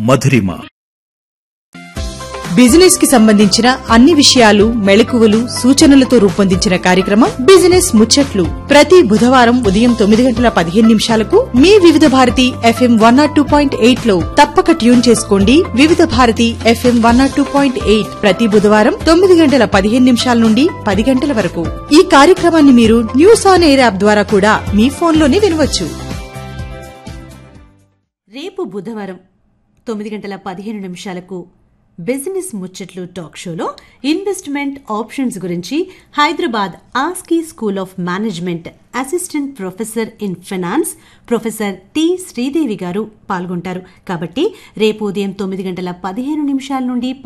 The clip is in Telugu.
మధురిమ బిజినెస్ కి సంబంధించిన అన్ని విషయాలు మెళకువలు సూచనలతో రూపొందించిన కార్యక్రమం బిజినెస్ ముచ్చట్లు ప్రతి బుధవారం ఉదయం తొమ్మిది గంటల పదిహేను నిమిషాలకు మీ Vividh Bharati FM one nought two point eight లో తప్పక ట్యూన్ చేసుకోండి Vividh Bharati FM one nought two point eight ప్రతి బుధవారం తొమ్మిది గంటల పదిహేను నిమిషాల నుండి పది గంటల వరకు ఈ కార్యక్రమాన్ని మీరు న్యూస్ ఆన్ ఎయిర్ యాప్ ద్వారా కూడా మీ ఫోన్లోనే వినవచ్చు రేపు బుధవారం తొమ్మిది గంటల పదిహేను నిమిషాలకు బిజినెస్ ముచ్చట్లు టాక్ షోలో ఇన్వెస్ట్మెంట్ ఆప్షన్స్ గురించి Hyderabad ASCI school of management assistant professor in finance professor T Sridevi గారు పాల్గొంటారు కాబట్టి రేపు ఉదయం తొమ్మిది గంటల పదిహేను నిమిషాల నుండి